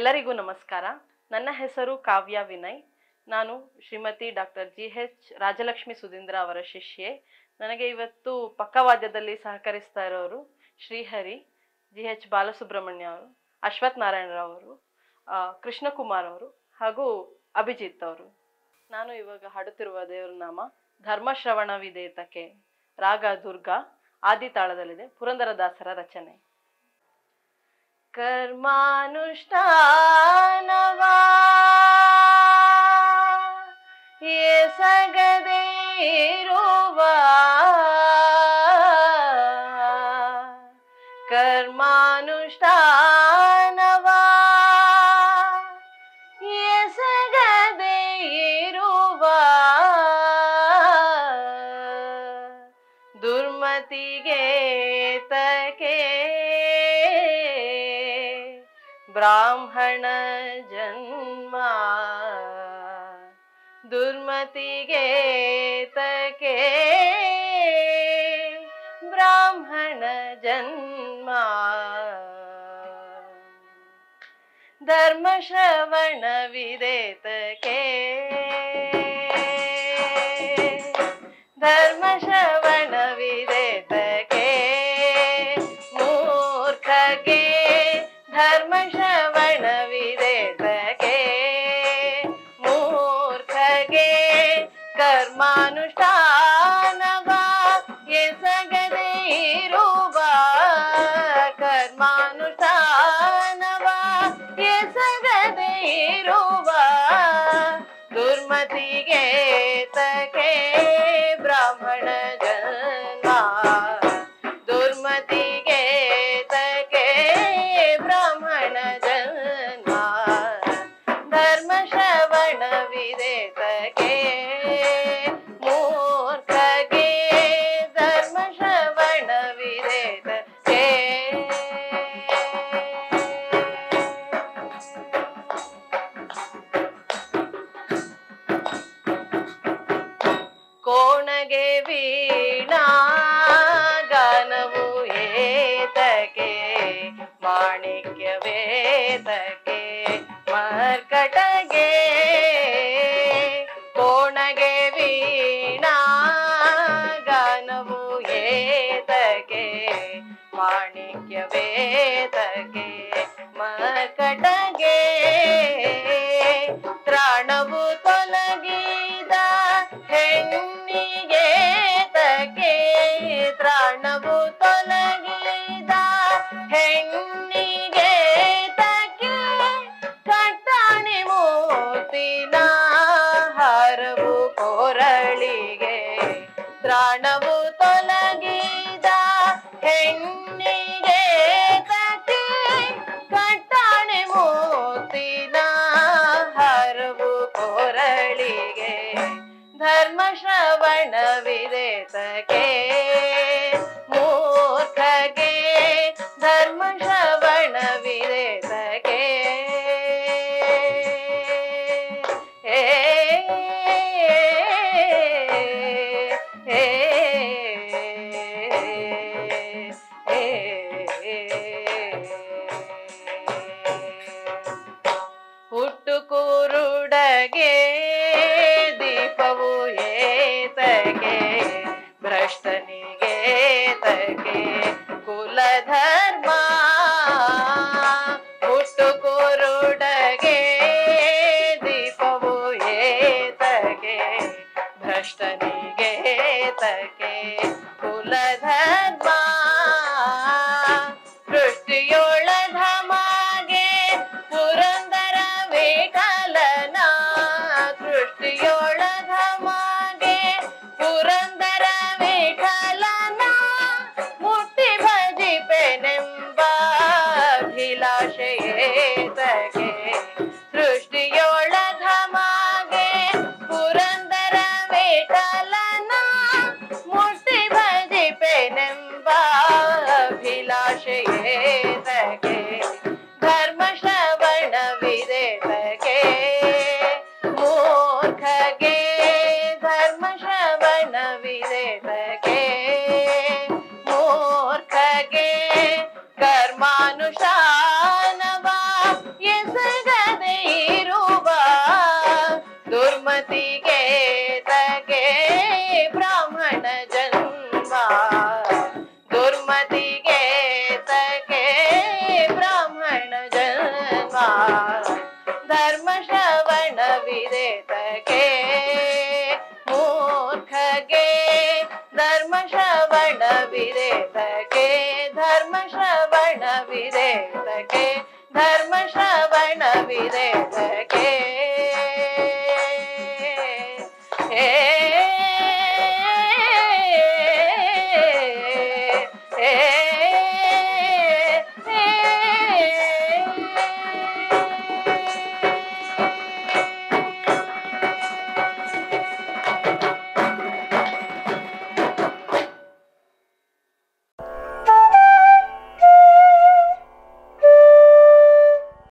ಎಲ್ಲರಿಗೂ ನಮಸ್ಕಾರ ನನ್ನ ಹೆಸರು ಕಾವ್ಯ ವಿನಯ್ ನಾನು Shrimati doctor G H Rajalakshmi Sudhindra ಅವರ ಶಿಷ್ಯೆ ನನಗೆ ಇವತ್ತು ಪಕ್ಕವಾದ್ಯದಲ್ಲಿ ಸಹಕರಿಸ್ತಾ ಇರೋರು ಶ್ರೀಹರಿ ಜಿ ಎಚ್ ಬಾಲಸುಬ್ರಹ್ಮಣ್ಯ ಅವರು ಅಶ್ವಥ್ ನಾರಾಯಣರಾವ್ ಅವರು ಆ, ಕೃಷ್ಣಕುಮಾರ್ ಅವರು ಹಾಗೂ ಅಭಿಜಿತ್ ಅವರು ನಾನು ಇವಾಗ ಹಾಡುತ್ತಿರುವ ದೇವರ ನಾಮ ಧರ್ಮಶ್ರವಣ ವಿಧೇಯತಕ್ಕೆ ರಾಗ ದುರ್ಗಾ ಆದಿ ತಾಳದಲ್ಲಿದೆ ಪುರಂದರದಾಸರ ರಚನೆ ಕರ್ಮಾನುಷ್ಠಾನವಾ ಎಸಗದೆ ಇರುವ ಕರ್ಮಾನುಷ್ಠಾನವಾ ಎಸಗದೆ ಇರುವ ದುರ್ಮತಿಗೆ ತಕೆ ಬ್ರಾಹ್ಮಣ ಜನ್ಮ ದುರ್ಮತಿಗೆ ತಕೆ ಬ್ರಾಹ್ಮಣ ಜನ್ಮ ಧರ್ಮ ಶ್ರವಣವಿದೇತಕೆ ಧರ್ಮ ಶ್ರವಣವಿದೇತಕೆ ಮೂರ್ಖಗೆ ಧರ್ಮ ಶ್ರವಣವಿದೇತಕೆ ಮೂರ್ಖಗೆ ಕರ್ಮಾನುಷ್ಠಾನವ ಎಸಗದೆ ಇರುವ ಕರ್ಮಾನುಷ್ಠಾನವ ಎಸಗದೆ ಇರುವ ದುರ್ಮತಿಗೆ ತಕೆ ಬ್ರಾಹ್ಮಣ ಜನ್ಮ ದುರ್ಮತಿಗೆ ತಕೆ ಬ್ರಾಹ್ಮಣ ಜನ್ಮ ಧರ್ಮ ಶ್ರವಣವಿದೆ ತಕೆ ಮೂರ್ಖಗೆ ಧರ್ಮ ಶ್ರವಣವಿದೆ ತಕೆ ಕೋಣಗೆ ವೀಣಾ ಗಾನವು ಏತಕೆ ಮಾಣಿಕ್ಯವೇತಕೆ ಮರ್ಕಟಗೆ ಕೋಣಗೆ ವೀಣಾ ಗಾನವು ಏತಕೆ ಮಾಣಿಕ್ಯವೇತಕೆ ಮರ್ಕಟಗೆ ತ್ರಾಣವು ತೊಲಗಿದ ಹೆಣ್ಣಿಗೆ ತಕೆ ತ್ರಾಣವು ತೊಲಗಿದ ಹೆಣ್ಣಿಗೆ ತಕೆ ಕಟ್ಟಾಣಿ ಮೂತಿನ ಹರವು ಕೊರಳಿಗೆ ತ್ರಾಣವು ತೊಲಗಿದ ಹೆಣ್ಣಿಗೆ ತಕೆ ಕಟ್ಟಾಣಿ ಮೂತಿನ ಹರವು ಕೊರಳಿಗೆ ಧರ್ಮ ಶ್ರವಣವಿದೆ ತಕೆ ಮೂರ್ಖಗೆ ಧರ್ಮ ಶ್ರವಣವಿದೆ ತಕೆ ಏ ಏ ಹುಟ್ಟು ಕುರುಡಗೆ ದೀಪವು ಏತಗೆ ಭ್ರಷ್ಟನಿಗೆ ತಗೆ ಕುಲಧರ್ಮ ಹುಟ್ಟು ಕುರುಡಗೆ ದೀಪವು ಏತಗೆ ಭ್ರಷ್ಟನಿಗೆ ತಗೆ ಕುಲಧರ್ಮ ಸೃಷ್ಟಿಯೊಳಧ ಮಗೆ ಪುರಂದರ ವಿಠಲನ ಸೃಷ್ಟಿಯೊಳಧ ಮಗೆ ಪುರಂದರ ವಿಠಲನ ಮುಟ್ಟಿ ಭಜಿಪೆನೆಂಬ ಅಭಿಲಾಷೆಯೇತಗೆ ಸೃಷ್ಟಿಯೊಳಧ ಮಗೆ ಪುರಂದರ ವಿಠಲನ ಮುಟ್ಟಿ ಭಜಿಪೆನೆಂಬ ಅಭಿಲಾಷೆಯೇತಗೆ ಧರ್ಮ ಶ್ರವಣವಿದೆ ತಗೆ ಮೂರ್ಖಗೆ ಧರ್ಮ ಶ್ರವಣವಿದೆ ತಗೆ ಮೂರ್ಖಗೆ ಕರ್ಮಾನುಷ್ಠಾನವ ಎಸಗ ವಿದೇಶಕ್ಕೆ